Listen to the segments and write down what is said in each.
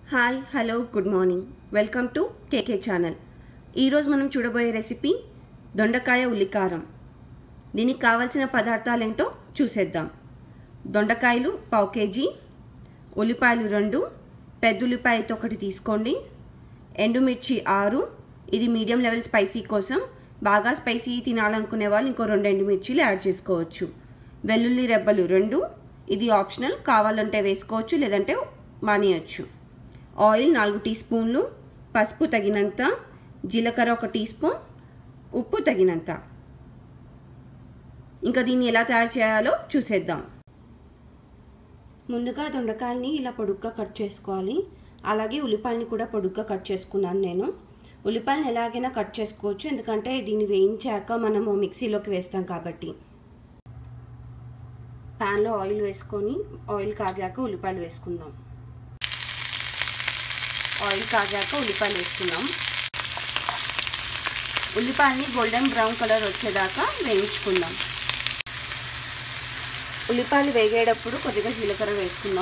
hi hello good morning welcome to KK channel ఈరోజు మనం చూడబోయే రెసిపీ దొండకాయ ఉల్లికారం దీనికి కావాల్సిన పదార్థాలు ఏంటో చూసేద్దాం దొండకాయలు పావు కేజీ ఉల్లిపాయలు రెండు పెద్ద ఉల్లిపాయ అయితే ఒకటి తీసుకోండి ఎండుమిర్చి ఆరు ఇది మీడియం లెవెల్ స్పైసీ కోసం బాగా స్పైసీ తినాలనుకునే వాళ్ళు ఇంకో రెండు ఎండుమిర్చీలు యాడ్ చేసుకోవచ్చు వెల్లుల్లి రెబ్బలు రెండు ఇది ఆప్షనల్ కావాలంటే వేసుకోవచ్చు లేదంటే మానేయచ్చు ఆయిల్ నాలుగు టీ స్పూన్లు పసుపు తగినంత జీలకర్ర ఒక టీ స్పూన్ ఉప్పు తగినంత ఇంకా దీన్ని ఎలా తయారు చేయాలో చూసేద్దాం ముందుగా దొండకాయల్ని ఇలా పొడుగ్గా కట్ చేసుకోవాలి అలాగే ఉల్లిపాయలని కూడా పొడుగ్గా కట్ చేసుకున్నాను నేను ఉల్లిపాయలను ఎలాగైనా కట్ చేసుకోవచ్చు ఎందుకంటే దీన్ని వేయించాక మనము మిక్సీలోకి వేస్తాం కాబట్టి ప్యాన్లో ఆయిల్ వేసుకొని ఆయిల్ కాగాక ఉల్లిపాయలు వేసుకుందాం ఆయిల్ కాగాక ఉల్లిపాయలు వేసుకుందాం ఉల్లిపాయని గోల్డెన్ బ్రౌన్ కలర్ వచ్చేదాకా వేయించుకుందాం ఉల్లిపాయలు వేగేటప్పుడు కొద్దిగా జీలకర్ర వేసుకుందాం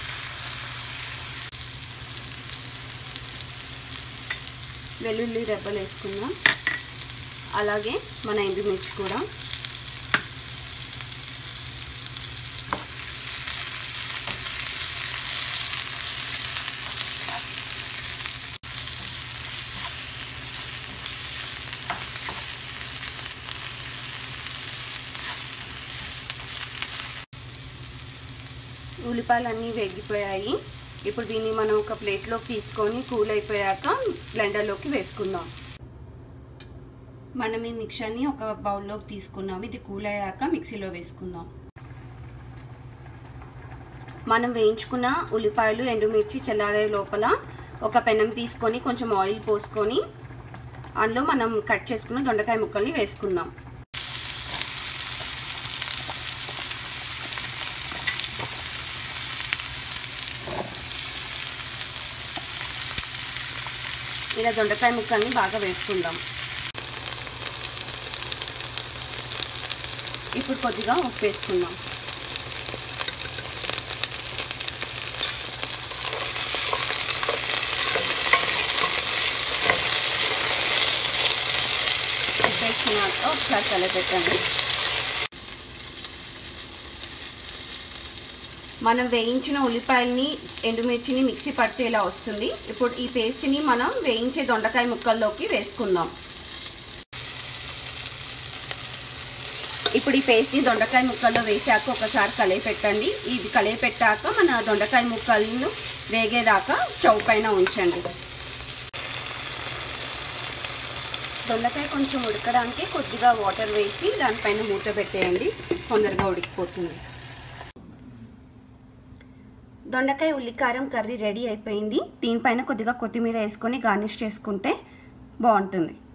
వెల్లుల్లి రెబ్బలు వేసుకుందాం అలాగే మన ఎండుమిర్చి కూడా ఉల్లిపాయలు అన్నీ వేగిపోయాయి ఇప్పుడు దీన్ని మనం ఒక ప్లేట్లోకి తీసుకొని కూల్ అయిపోయాక బ్లెండర్లోకి వేసుకుందాం మనం ఈ మిక్చర్ని ఒక బౌల్లోకి తీసుకున్నాం ఇది కూల్ అయ్యాక మిక్సీలో వేసుకుందాం మనం వేయించుకున్న ఉల్లిపాయలు ఎండుమిర్చి చల్లారే లోపల ఒక పెనం తీసుకొని కొంచెం ఆయిల్ పోసుకొని అందులో మనం కట్ చేసుకున్న దొండకాయ ముక్కల్ని వేసుకుందాం ఇలా దొండకాయ ముక్కల్ని బాగా వేసుకుందాం ఇప్పుడు కొద్దిగా ఉప్పు వేసుకుందాం ఉప్పు వేసుకున్నాక ఒకసారి కలపెట్టండి మనం వేయించిన ఉల్లిపాయల్ని ఎండుమిర్చిని మిక్సీ పడితే ఇలా వస్తుంది ఇప్పుడు ఈ పేస్ట్ని మనం వేయించే దొండకాయ ముక్కల్లోకి వేసుకుందాం ఇప్పుడు ఈ పేస్ట్ని దొండకాయ ముక్కల్లో వేసాక ఒకసారి కలయి పెట్టండి ఇది కలయి పెట్టాక మన దొండకాయ ముక్కలను వేగేదాకా స్టవ్ పైన ఉంచండి దొండకాయ కొంచెం ఉడకడానికి కొద్దిగా వాటర్ వేసి దానిపైన మూత పెట్టేయండి తొందరగా ఉడికిపోతుంది దొండకాయ ఉల్లికారం కర్రీ రెడీ అయిపోయింది దీనిపైన కొద్దిగా కొత్తిమీర వేసుకొని గార్నిష్ చేసుకుంటే బాగుంటుంది